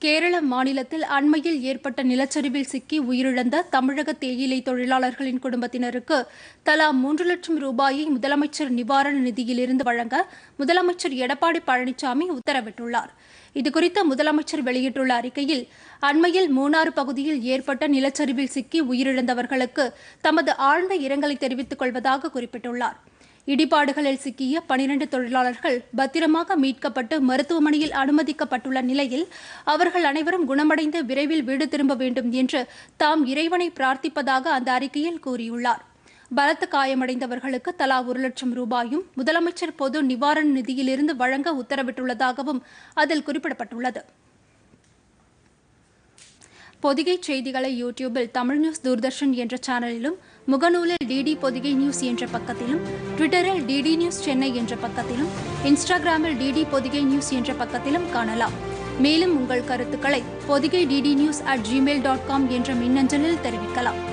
கேரள மாநிலத்தில் அண்மையில் ஏற்பட்ட நிலச்சரிவில் சிக்கி உயிரிழந்த தமிழக தேயிலை தொழிலாளர்களின் குடும்பத்தினருக்கு தலா மூன்று லட்சம் ரூபாயை முதலமைச்சர் நிவாரண நிதியிலிருந்து வழங்க முதலமைச்சர் எடப்பாடி பழனிசாமி உத்தரவிட்டுள்ளார் இதுகுறித்து முதலமைச்சர் வெளியிட்டுள்ள அறிக்கையில் அண்மையில் மூணாறு பகுதியில் ஏற்பட்ட நிலச்சரிவில் சிக்கி உயிரிழந்தவர்களுக்கு தமது ஆழ்ந்த இரங்கலை தெரிவித்துக் கொள்வதாக குறிப்பிட்டுள்ளார் இடிபாடுகளில் சிக்கிய பனிரண்டு தொழிலாளர்கள் பத்திரமாக மீட்கப்பட்டு மருத்துவமனையில் அனுமதிக்கப்பட்டுள்ள நிலையில் அவர்கள் அனைவரும் குணமடைந்து விரைவில் வீடு திரும்ப வேண்டும் என்று தாம் இறைவனை பிரார்த்திப்பதாக அந்த அறிக்கையில் கூறியுள்ளார் பலத்த காயமடைந்தவர்களுக்கு தலா ஒரு லட்சம் ரூபாயும் முதலமைச்சர் பொது நிவாரண நிதியிலிருந்து வழங்க உத்தரவிட்டுள்ளதாகவும் அதில் குறிப்பிடப்பட்டுள்ளது பொதிகை செய்திகளை யூடியூபில் தமிழ் நியூஸ் தூர்தர்ஷன் என்ற சேனலிலும் முகநூலில் டிடி பொதிகை நியூஸ் என்ற பக்கத்திலும் ட்விட்டரில் டிடி நியூஸ் சென்னை என்ற பக்கத்திலும் இன்ஸ்டாகிராமில் டிடி பொதிகை நியூஸ் என்ற பக்கத்திலும் காணலாம் மேலும் உங்கள் கருத்துக்களை Podhigai DD news at Gmail dot com என்ற மின்னஞ்சலில் தெரிவிக்கலாம்